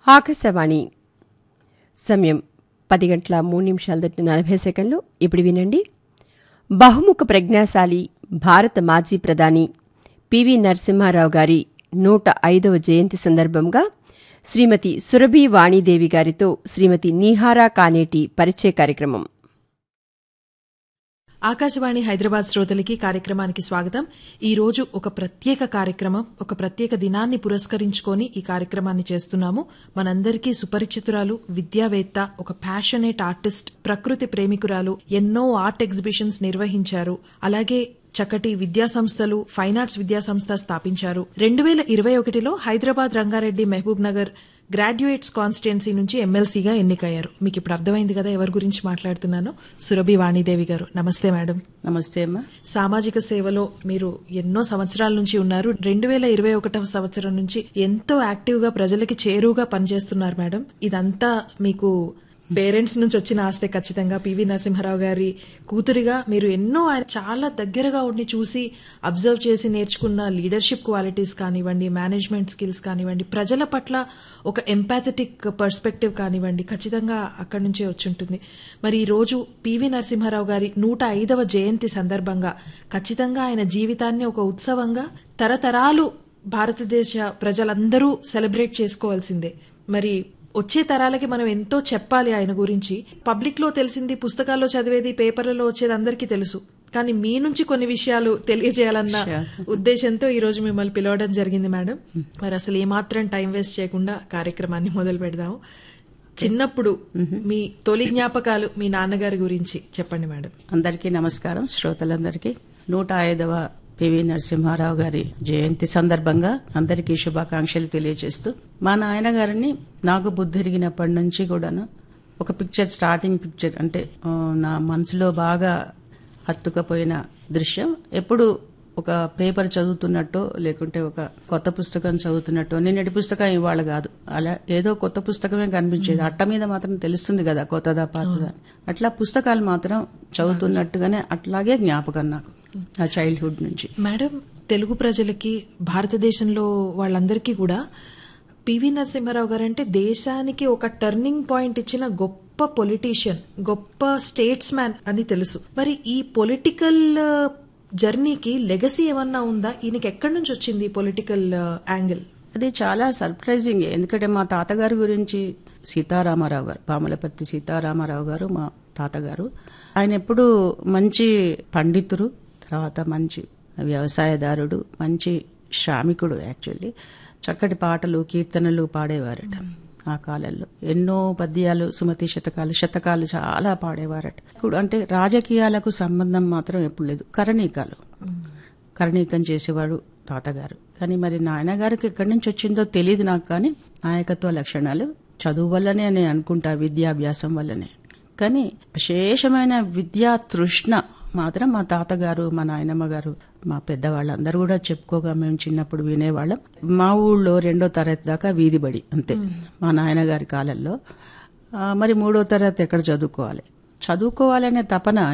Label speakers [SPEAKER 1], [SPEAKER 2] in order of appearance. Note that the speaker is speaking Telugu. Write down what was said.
[SPEAKER 1] ఆకాశవాణి సమయం పది గంటల మూడు నిమిషాల దాటి నలభై సెకండ్లు ఇప్పుడు వినండి బహుముఖ ప్రజ్ఞాశాలి భారత మాజీ ప్రధాని పివి నరసింహారావు గారి నూట ఐదవ జయంతి సందర్భంగా శ్రీమతి సురభి వాణీదేవి గారితో శ్రీమతి నీహారా కానేటి పరిచయ కార్యక్రమం
[SPEAKER 2] ఆకాశవాణి హైదరాబాద్ శ్రోతలకి కార్యక్రమానికి స్వాగతం ఈ రోజు ఒక ప్రత్యేక కార్యక్రమం ఒక ప్రత్యేక దినాన్ని పురస్కరించుకొని ఈ కార్యక్రమాన్ని చేస్తున్నాము మనందరికీ సుపరిచితురాలు విద్యావేత్త ఒక ప్యాషనేట్ ఆర్టిస్ట్ ప్రకృతి ప్రేమికురాలు ఎన్నో ఆర్ట్ ఎగ్జిబిషన్స్ నిర్వహించారు అలాగే చక్కటి విద్యా సంస్థలు ఫైన్ ఆర్ట్స్ విద్యా సంస్థ స్థాపించారు రెండు వేల ఇరవై ఒకటిలో హైదరాబాద్ రంగారెడ్డి మహబూబ్ నగర్ గ్రాడ్యుయేట్స్ కాన్స్టిట్యున్సీ నుంచి ఎమ్మెల్సీగా ఎన్నికయ్యారు మీకు ఇప్పుడు అర్థమైంది కదా ఎవరి గురించి మాట్లాడుతున్నాను సురభి వాణిదేవి గారు నమస్తే మేడం
[SPEAKER 3] నమస్తే అమ్మా
[SPEAKER 2] సామాజిక సేవలో మీరు ఎన్నో సంవత్సరాల నుంచి ఉన్నారు రెండు వేల ఇరవై ఒకటవ సంవత్సరం నుంచి ఎంతో యాక్టివ్ గా ప్రజలకి చేరువుగా పనిచేస్తున్నారు మేడం ఇదంతా మీకు పేరెంట్స్ నుంచి వచ్చిన ఆస్తే ఖచ్చితంగా పివి నరసింహారావు గారి కూతురిగా మీరు ఎన్నో ఆయన చాలా దగ్గరగా ఉండి చూసి అబ్జర్వ్ చేసి నేర్చుకున్న లీడర్షిప్ క్వాలిటీస్ కానివ్వండి మేనేజ్మెంట్ స్కిల్స్ కానివ్వండి ప్రజల పట్ల ఒక ఎంపాథెటిక్ పర్స్పెక్టివ్ కానివ్వండి ఖచ్చితంగా అక్కడి నుంచే వచ్చి ఉంటుంది మరి ఈ రోజు పివి నరసింహారావు గారి నూట ఐదవ జయంతి సందర్భంగా ఖచ్చితంగా ఆయన జీవితాన్ని ఒక ఉత్సవంగా తరతరాలు భారతదేశ ప్రజలందరూ సెలబ్రేట్ చేసుకోవాల్సిందే మరి వచ్చే తరాలకి మనం ఎంతో చెప్పాలి ఆయన గురించి పబ్లిక్ లో తెలిసింది పుస్తకాల్లో చదివేది పేపర్లలో వచ్చేది అందరికీ తెలుసు కానీ మీ నుంచి కొన్ని విషయాలు తెలియజేయాలన్న ఉద్దేశంతో ఈ రోజు మిమ్మల్ని పిలవడం జరిగింది మేడం మరి అసలు ఏమాత్రం టైం వేస్ట్ చేయకుండా కార్యక్రమాన్ని మొదలు పెడదాము చిన్నప్పుడు మీ తొలి జ్ఞాపకాలు మీ నాన్నగారి గురించి చెప్పండి మేడం
[SPEAKER 3] అందరికీ నమస్కారం శ్రోతలందరికీ నూట ఐదవ పివి నరసింహారావు గారి జయంతి సందర్భంగా అందరికీ శుభాకాంక్షలు తెలియజేస్తూ మా నాయన గారిని నాకు బుద్ధిరిగినప్పటి నుంచి కూడాను ఒక పిక్చర్ స్టార్టింగ్ పిక్చర్ అంటే ఆ, నా మనసులో బాగా హత్తుకపోయిన దృశ్యం ఎప్పుడు ఒక పేపర్ చదువుతున్నట్టు లేకుంటే ఒక కొత్త పుస్తకం చదువుతున్నట్టు నిన్నటి పుస్తకం ఇవాళ కాదు అలా ఏదో కొత్త పుస్తకమే కనిపించేది అట్ట మీద మాత్రం తెలుస్తుంది కదా కొత్తదా పాతదా అని. అట్లా పుస్తకాలు మాత్రం చదువుతున్నట్టుగానే అట్లాగే జ్ఞాపకం నాకు ఆ చైల్డ్హుడ్ నుంచి
[SPEAKER 2] మేడం తెలుగు ప్రజలకి భారతదేశంలో వాళ్ళందరికీ కూడా పివి నరసింహారావు గారు అంటే దేశానికి ఒక టర్నింగ్ పాయింట్ ఇచ్చిన గొప్ప పొలిటీషియన్ గొప్ప స్టేట్స్ మ్యాన్ అని తెలుసు మరి ఈ పొలిటికల్ జర్నీకి లెగసీ ఏమన్నా ఉందా ఈయనకి ఎక్కడి నుంచి వచ్చింది పొలిటికల్ యాంగిల్
[SPEAKER 3] అది చాలా సర్ప్రైజింగ్ ఎందుకంటే మా తాతగారి గురించి సీతారామారావు గారు పాములపర్తి సీతారామారావు గారు మా తాతగారు ఆయన ఎప్పుడు మంచి పండితుడు తర్వాత మంచి వ్యవసాయదారుడు మంచి శ్రామికుడు యాక్చువల్లీ చక్కటి పాటలు కీర్తనలు పాడేవారట ఆ కాలంలో ఎన్నో పద్యాలు సుమతి శతకాలు శతకాలు చాలా పాడేవారట ఇప్పుడు అంటే రాజకీయాలకు సంబంధం మాత్రం ఎప్పుడు లేదు కరణీకాలు కరణీకం చేసేవాడు తాతగారు కానీ మరి నాయనగారికి ఎక్కడి నుంచి వచ్చిందో తెలియదు నాకు కానీ నాయకత్వ లక్షణాలు చదువు వల్లనే నేను అనుకుంటా విద్యాభ్యాసం వల్లనే కానీ విశేషమైన విద్యా తృష్ణ మాత్రం మా తాతగారు మా నాయనమ్మ గారు మా పెద్దవాళ్ళందరూ కూడా చెప్పుకోగా మేము చిన్నప్పుడు వినేవాళ్ళం మా ఊళ్ళో రెండో తరగతి దాకా వీధి బడి అంతే మా నాయనగారి కాలంలో ఆ, మరి మూడో తరగతి ఎక్కడ చదువుకోవాలి చదువుకోవాలనే తపన